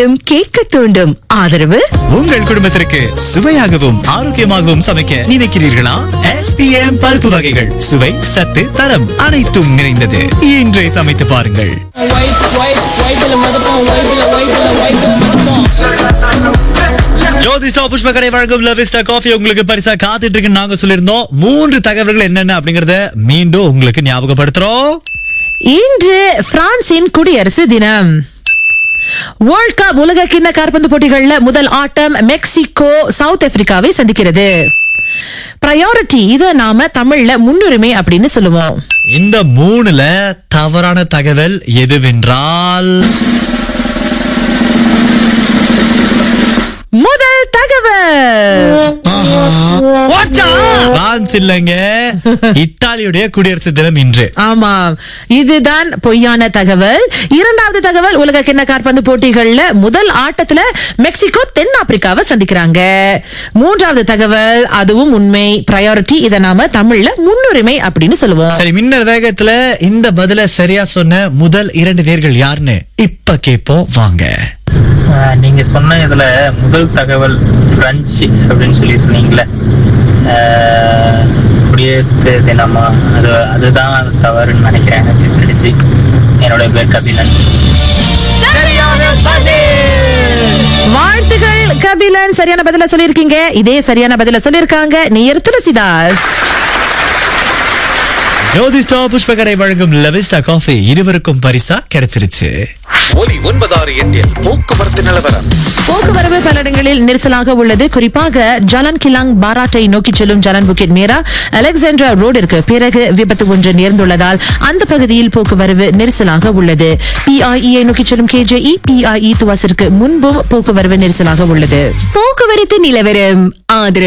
மீண்டும் கேட்க தூண்டும் ஆதரவு உங்கள் குடும்பத்திற்கு சுவையாகவும் ஆரோக்கியமாகவும் சமைக்க நினைக்கிறீர்களா எஸ்பிஎம் பருப்பு வகைகள் சுவை சத்து தரம் அனைத்தும் நிறைந்தது இன்றே சமைத்து பாருங்கள் ஜோதிஷ்டா புஷ்ப கடை வழங்கும் லவிஸ்டா காஃபி உங்களுக்கு பரிசா காத்துட்டு இருக்குன்னு நாங்க சொல்லியிருந்தோம் மூன்று தகவல்கள் என்னென்ன அப்படிங்கறத மீண்டும் உங்களுக்கு ஞாபகப்படுத்துறோம் இன்று பிரான்சின் குடியரசு தினம் வேர்ல்ட் கப் உலக கிண்ண காற்பந்து போட்டிகள்ல முதல் ஆட்டம் மெக்சிகோ சவுத் ஆப்பிரிக்காவை சந்திக்கிறது பிரையாரிட்டி இத நாம தமிழ்ல முன்னுரிமை அப்படின்னு சொல்லுவோம் இந்த மூணுல தவறான தகவல் எதுவென்றால் முதல் தகவல் பிரான்ஸ் இல்லைங்க இத்தாலியுடைய குடியரசு தினம் இன்று ஆமா இதுதான் பொய்யான தகவல் இரண்டாவது தகவல் உலக கிண்ண காற்பந்து போட்டிகள்ல முதல் ஆட்டத்துல மெக்சிகோ தென் ஆப்பிரிக்காவை சந்திக்கிறாங்க மூன்றாவது தகவல் அதுவும் உண்மை பிரையாரிட்டி இத நாம தமிழ்ல முன்னுரிமை அப்படின்னு சொல்லுவோம் சரி மின்னல் வேகத்துல இந்த பதில சரியா சொன்ன முதல் இரண்டு நேர்கள் யாருன்னு இப்ப கேப்போம் வாங்க ஆஹ் நீங்க சொன்ன இதுல முதல் தகவல் பிரெஞ்சு அப்படின்னு சொல்லி சொன்னீங்களே ஆஹ் குடியரசு தினமா அது அதுதான் தவறுன்னு நினைக்கிறேன் எனக்கு தெரிஞ்சு என்னுடைய பேர் கபிலன் வாழ்த்துகள் கபிலன் சரியான பதில சொல்லியிருக்கீங்க இதே சரியான பதில சொல்லியிருக்காங்க நேயர் துளசிதாஸ் ஜோதிஷ்டா புஷ்பகரை வழங்கும் லவிஸ்டா காஃபி இருவருக்கும் பரிசா கிடைச்சிருச்சு ஒலி ஒன்பதாறு எட்டில் போக்குவரத்து நிலவரம் போக்குவரவு பல இடங்களில் நெரிசலாக உள்ளது குறிப்பாக ஜலன் கிலாங் பாராட்டை நோக்கி செல்லும் ஜலன் புக்கெட் மேரா அலெக்சாண்ட்ரா ரோடிற்கு பிறகு விபத்து ஒன்று நேர்ந்துள்ளதால் அந்த பகுதியில் போக்குவரவு நெரிசலாக உள்ளது பிஐஇயை நோக்கி செல்லும் கேஜேஇ பிஐஇ துவாசிற்கு முன்பும் போக்குவரவு நெரிசலாக உள்ளது போக்குவரத்து நிலவரம் ஆதரவு